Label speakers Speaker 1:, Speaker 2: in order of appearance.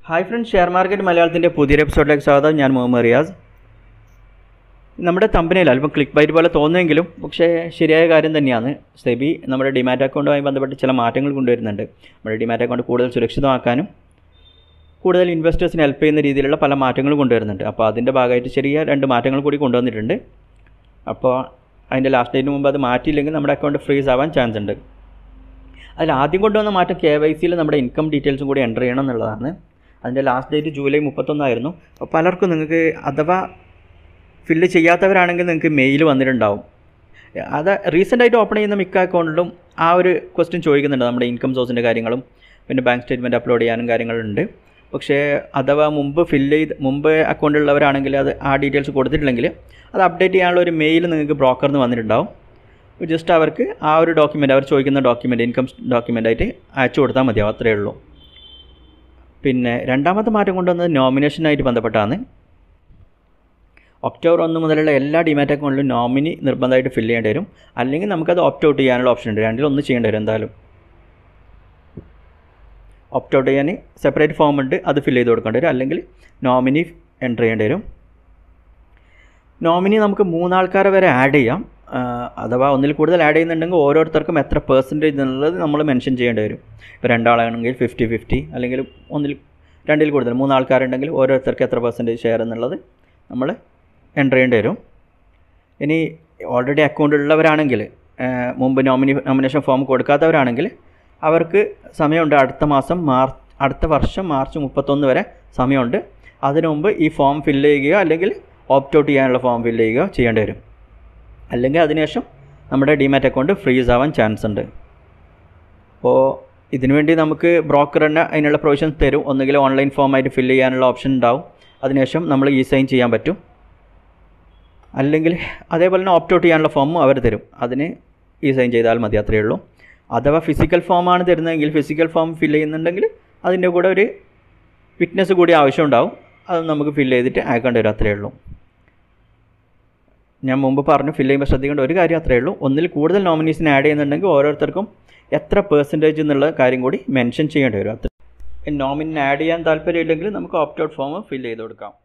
Speaker 1: hi friends share market മലയാളത്തിൻ്റെ പുതിയൊരു എപ്പിസോഡിലേക്ക് സ്വാഗതം ഞാൻ മുഹമ്മദ് റിയാസ് നമ്മുടെ കമ്പനിയിൽ അല്പം ക്ലിക്ക് ബൈറ്റ് പോലെ തോന്നുമെങ്കിലും പക്ഷേ ശരിയായ കാര്യം തന്നെയാണ് സെബി നമ്മുടെ ഡിമാറ്റ് അക്കൗണ്ടുമായി ബന്ധപ്പെട്ട് ചില മാറ്റങ്ങൾ കൊണ്ടുവരുന്നുണ്ട് നമ്മുടെ ഡിമാറ്റ് അക്കൗണ്ട് കൂടുതൽ സുരക്ഷിതമാക്കാനും കൂടുതൽ ഇൻവെസ്റ്റേഴ്സിന് ഹെൽപ്പ് ചെയ്യുന്ന രീതിയിലുള്ള പല മാറ്റങ്ങളും കൊണ്ടുവരുന്നുണ്ട് അപ്പോൾ അതിൻ്റെ ഭാഗമായിട്ട് ചെറിയ രണ്ട് മാറ്റങ്ങൾ കൂടി കൊണ്ടുവന്നിട്ടുണ്ട് അപ്പോൾ അതിൻ്റെ ലാസ്റ്റ് ഡേറ്റിന് മുമ്പ് അത് മാറ്റിയില്ലെങ്കിൽ നമ്മുടെ അക്കൗണ്ട് ഫ്രീസ് ആവാൻ ചാൻസ് ഉണ്ട് അതിൽ ആദ്യം കൊണ്ടുവന്ന മാറ്റം കെ വൈ സിയിൽ നമ്മുടെ ഇൻകം ഡീറ്റെയിൽസും കൂടി എൻ്റർ ചെയ്യണം എന്നുള്ളതാണ് അതിൻ്റെ ലാസ്റ്റ് ഡേറ്റ് ജൂലൈ മുപ്പത്തൊന്നായിരുന്നു അപ്പോൾ പലർക്കും നിങ്ങൾക്ക് അഥവാ ഫില്ല് ചെയ്യാത്തവരാണെങ്കിൽ നിങ്ങൾക്ക് മെയിൽ വന്നിട്ടുണ്ടാവും അത് റീസെൻ്റ് ആയിട്ട് ഓപ്പൺ ചെയ്യുന്ന മിക്ക അക്കൗണ്ടിലും ആ ഒരു ക്വസ്റ്റ്യൻ ചോദിക്കുന്നുണ്ട് നമ്മുടെ ഇൻകം സോഴ്സിൻ്റെ കാര്യങ്ങളും പിന്നെ ബാങ്ക് സ്റ്റേറ്റ്മെൻറ്റ് അപ്ലോഡ് ചെയ്യാനും കാര്യങ്ങളുണ്ട് പക്ഷേ അഥവാ മുമ്പ് ഫില്ല് ചെയ്ത് മുമ്പ് അക്കൗണ്ട് ഉള്ളവരാണെങ്കിൽ അത് ആ ഡീറ്റെയിൽസ് കൊടുത്തിട്ടില്ലെങ്കിൽ അത് അപ്ഡേറ്റ് ചെയ്യാനുള്ള ഒരു മെയിൽ നിങ്ങൾക്ക് ബ്രോക്കറിൽ നിന്ന് വന്നിട്ടുണ്ടാവും ജസ്റ്റ് അവർക്ക് ആ ഒരു ഡോക്യുമെൻ്റ് അവർ ചോദിക്കുന്ന ഡോക്യുമെൻ്റ് ഇൻകം ഡോക്യുമെൻ്റായിട്ട് അയച്ചു കൊടുത്താൽ മതിയാവും അത്രയേ ഉള്ളൂ പിന്നെ രണ്ടാമത്തെ മാറ്റം കൊണ്ടുവന്നത് നോമിനേഷനായിട്ട് ബന്ധപ്പെട്ടാണ് ഒക്ടോബർ ഒന്ന് മുതലുള്ള എല്ലാ ഡിമാറ്റ് അക്കൗണ്ടിലും നോമിനി നിർബന്ധമായിട്ട് ഫില്ല് ചെയ്യേണ്ടി വരും അല്ലെങ്കിൽ നമുക്കത് ഓപ്റ്റ് ഔട്ട് ചെയ്യാനുള്ള ഓപ്ഷൻ ഉണ്ട് രണ്ടിലൊന്ന് ചെയ്യേണ്ടി വരും എന്തായാലും ഓപ്റ്റ് ഔട്ട് ചെയ്യാൻ സെപ്പറേറ്റ് ഫോം ഉണ്ട് അത് ഫില്ല് ചെയ്ത് കൊടുക്കേണ്ടി വരും അല്ലെങ്കിൽ നോമിനി എൻ്റർ ചെയ്യേണ്ടി വരും നോമിനി നമുക്ക് മൂന്നാൾക്കാരെ വരെ ആഡ് ചെയ്യാം അഥവാ ഒന്നിൽ കൂടുതൽ ആഡ് ചെയ്യുന്നുണ്ടെങ്കിൽ ഓരോരുത്തർക്കും എത്ര പെർസെൻറ്റേജ് എന്നുള്ളത് നമ്മൾ മെൻഷൻ ചെയ്യേണ്ടി വരും ഇപ്പോൾ രണ്ടാളാണെങ്കിൽ ഫിഫ്റ്റി ഫിഫ്റ്റി അല്ലെങ്കിൽ ഒന്നിൽ രണ്ടിൽ കൂടുതൽ മൂന്നാൾക്കാരുണ്ടെങ്കിൽ ഓരോരുത്തർക്ക് എത്ര പെർസെൻറ്റേജ് ഷെയർ എന്നുള്ളത് നമ്മൾ എൻ്റർ ചെയ്യേണ്ടി വരും ഇനി ഓൾറെഡി അക്കൗണ്ട് ഉള്ളവരാണെങ്കിൽ മുമ്പ് നോമിനി നോമിനേഷൻ ഫോം കൊടുക്കാത്തവരാണെങ്കിൽ അവർക്ക് സമയമുണ്ട് അടുത്ത മാസം മാർച്ച് അടുത്ത വർഷം മാർച്ച് മുപ്പത്തൊന്ന് വരെ സമയമുണ്ട് അതിനു മുമ്പ് ഈ ഫോം ഫില്ല് ചെയ്യുകയോ അല്ലെങ്കിൽ ഓപ്റ്റ് ഔട്ട് ചെയ്യാനുള്ള ഫോം ഫില്ല് ചെയ്യുകയോ ചെയ്യേണ്ടി വരും അല്ലെങ്കിൽ അതിനുശേഷം നമ്മുടെ ഡിമാറ്റ് അക്കൗണ്ട് ഫ്രീസ് ആവാൻ ചാൻസ് ഉണ്ട് അപ്പോൾ ഇതിനുവേണ്ടി നമുക്ക് ബ്രോക്കർ തന്നെ അതിനുള്ള പ്രൊവിഷൻസ് തരും ഒന്നുകിൽ ഓൺലൈൻ ഫോമായിട്ട് ഫില്ല് ചെയ്യാനുള്ള ഓപ്ഷൻ ഉണ്ടാവും അതിനുശേഷം നമ്മൾ ഇ സൈൻ ചെയ്യാൻ പറ്റും അല്ലെങ്കിൽ അതേപോലെ തന്നെ ഓപ്റ്റ് ഔട്ട് ചെയ്യാനുള്ള ഫോമും അവർ തരും അതിന് ഇ സൈൻ ചെയ്താൽ മതി അത്രയേ ഉള്ളൂ അഥവാ ഫിസിക്കൽ ഫോമാണ് തരുന്നതെങ്കിൽ ഫിസിക്കൽ ഫോം ഫില്ല് ചെയ്യുന്നുണ്ടെങ്കിൽ അതിൻ്റെ കൂടെ ഒരു ഫിറ്റ്നസ് കൂടി ആവശ്യമുണ്ടാവും അത് നമുക്ക് ഫില്ല് ചെയ്തിട്ട് അയക്കേണ്ടി വരും അത്രയേ ഉള്ളൂ ഞാൻ മുമ്പ് പറഞ്ഞു ഫില്ല് ചെയ്യുമ്പോൾ ശ്രദ്ധിക്കേണ്ട ഒരു കാര്യം അത്രയേ ഉള്ളൂ ഒന്നിൽ കൂടുതൽ നോമിനീസിനെ ആഡ് ചെയ്യുന്നുണ്ടെങ്കിൽ ഓരോരുത്തർക്കും എത്ര പെർസെൻറ്റേജ് എന്നുള്ള കാര്യം കൂടി മെൻഷൻ ചെയ്യേണ്ടി വരും അത്ര നോമിനിനെ ആഡ് ചെയ്യാൻ താല്പര്യമില്ലെങ്കിൽ നമുക്ക് ഓപ്റ്റ് ഔട്ട് ഫോം ഫില്ല് ചെയ്ത് കൊടുക്കാം